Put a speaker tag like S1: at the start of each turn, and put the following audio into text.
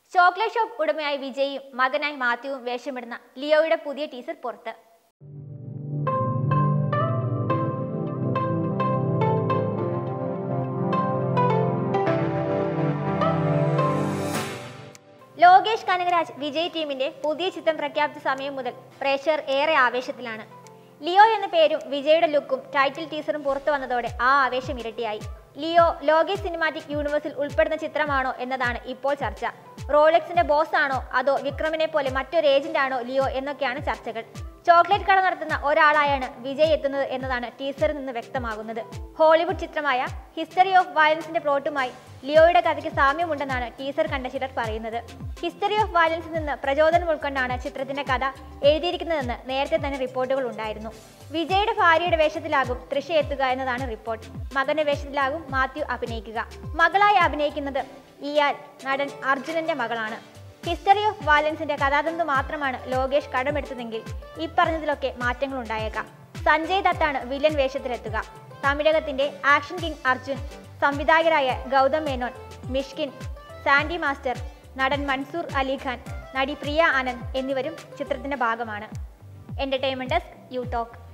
S1: chocolate shop ഉടമയായ വിജയും മകനായി മാത്യുവും വേഷമിടുന്ന ലിയോയുടെ പുതിയ ടീസർ പുറത്ത് ലോകേഷ് കനകരാജ് വിജയ് ടീമിന്റെ പുതിയ ചിത്രം പ്രഖ്യാപിച്ച സമയം മുതൽ പ്രേക്ഷകർ ഏറെ ആവേശത്തിലാണ് ലിയോ എന്ന പേരും വിജയുടെ ലുക്കും ടൈറ്റിൽ ടീസറും പുറത്തു വന്നതോടെ ആ ആവേശം ഇരട്ടിയായി ലിയോ ലോകേഷ് സിനിമാറ്റിക് യൂണിവേഴ്സിൽ ഉൾപ്പെടുന്ന ചിത്രമാണോ എന്നതാണ് ഇപ്പോൾ ചർച്ച റോളക്സിന്റെ ബോസ് ആണോ അതോ വിക്രമിനെ പോലെ മറ്റൊരു ഏജന്റ് ആണോ ലിയോ എന്നൊക്കെയാണ് ചർച്ചകൾ ചോക്ലേറ്റ് കട നടത്തുന്ന ഒരാളായാണ് വിജയ് എത്തുന്നത് എന്നതാണ് ടീസറിൽ നിന്ന് വ്യക്തമാകുന്നത് ഹോളിവുഡ് ചിത്രമായ ഹിസ്റ്ററി ഓഫ് വയലൻസിന്റെ പ്ലോട്ടുമായി ലിയോയുടെ കഥയ്ക്ക് സാമ്യമുണ്ടെന്നാണ് ടീസർ കണ്ട ചിലർ പറയുന്നത് ഹിസ്റ്ററി ഓഫ് വയലൻസിൽ നിന്ന് പ്രചോദനം ഉൾക്കൊണ്ടാണ് ചിത്രത്തിന്റെ കഥ എഴുതിയിരിക്കുന്നതെന്ന് നേരത്തെ തന്നെ റിപ്പോർട്ടുകൾ ഉണ്ടായിരുന്നു വിജയുടെ ഭാര്യയുടെ വേഷത്തിലാകും തൃശ എത്തുക എന്നതാണ് റിപ്പോർട്ട് മകന്റെ വേഷത്തിലാകും മാത്യു അഭിനയിക്കുക മകളായി അഭിനയിക്കുന്നത് ഇയാൽ നടൻ അർജുനന്റെ മകളാണ് ഹിസ്റ്ററി ഓഫ് വയലൻസിന്റെ കഥാതന്തു മാത്രമാണ് ലോകേഷ് കടമെടുത്തതെങ്കിൽ ഈ പറഞ്ഞതിലൊക്കെ മാറ്റങ്ങൾ ഉണ്ടായേക്കാം സഞ്ജയ് ദത്താണ് വില്ലൻ വേഷത്തിലെത്തുക തമിഴകത്തിന്റെ ആക്ഷൻ കിങ് അർജുൻ സംവിധായകരായ ഗൗതം മേനോൻ മിഷ്കിൻ സാൻഡി മാസ്റ്റർ നടൻ മൻസൂർ അലിഖാൻ നടി പ്രിയ ആനന്ദ് എന്നിവരും ചിത്രത്തിന്റെ ഭാഗമാണ് എന്റർടൈൻമെന്റ് ഡെസ്ക് യു ടോക്ക്